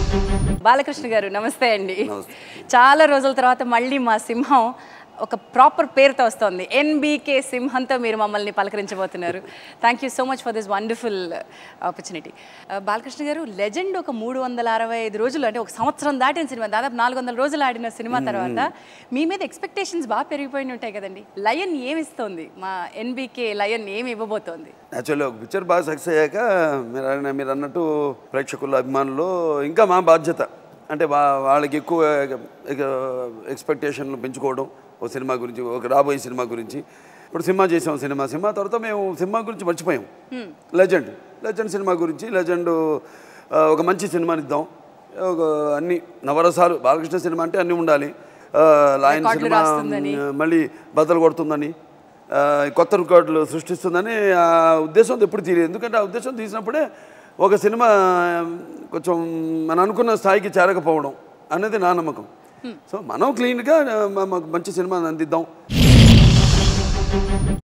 బాలకృష్ణ గారు నమస్తే అండి చాలా రోజుల తర్వాత మళ్ళీ మా సింహం ఒక ప్రాపర్ పేరుతో వస్తుంది ఎన్బీకే సింహంతో మీరు మమ్మల్ని పలకరించబోతున్నారు thank you so much for this wonderful opportunity Balakrishna garu legend ఒక మూడు వందల అరవై ఐదు రోజులు అంటే ఒక సంవత్సరం దాటిన సినిమా దాదాపు నాలుగు వందల రోజులు ఆడిన సినిమా తర్వాత మీ మీద ఎక్స్పెక్టేషన్స్ బాగా పెరిగిపోయి ఉంటాయి కదండి లయన్ ఏమిస్తోంది మా ఎన్బీకే లయన్ ఏమి ఇవ్వబోతోంది యాక్చువల్లీ ఒక పిక్చర్ బాగా సక్సెస్ అయ్యాక మీరు అన్న- మీరు అన్నట్టు ప్రేక్షకుల అభిమానులు ఇంకా మా బాధ్యత అంటే వా వాళ్ళకి ఎక్కువ ఎక్స్పెక్టేషన్లు పెంచుకోవడం ఒక సినిమా గురించి ఒక రాబోయే సినిమా గురించి ఇప్పుడు సినిమా చేసాం సినిమా సినిమా తర్వాత మేము సినిమా గురించి మర్చిపోయాం లెజెండ్ లెజెండ్ సినిమా గురించి లెజెండ్ ఆ, ఒక మంచి సినిమాని ఇద్దాం ఒక అన్ని నవరసాలు బాలకృష్ణ సినిమా అంటే అన్నీ ఉండాలి ఆ, లాయన్ రికార్డులు సినిమా రాస్తుందని. మళ్ళీ బద్దలు కొడుతుందని ఆ, కొత్త రికార్డులు సృష్టిస్తుందని ఆ ఉద్దేశం ఎప్పుడు తీయలేదు ఎందుకంటే ఆ ఉద్దేశం తీసినప్పుడే ఒక సినిమా కొంచెం మనం అనుకున్న స్థాయికి చేరకపోవడం అనేది నా నమ్మకం సో మనం క్లీన్గా మంచి సినిమా అందిద్దాం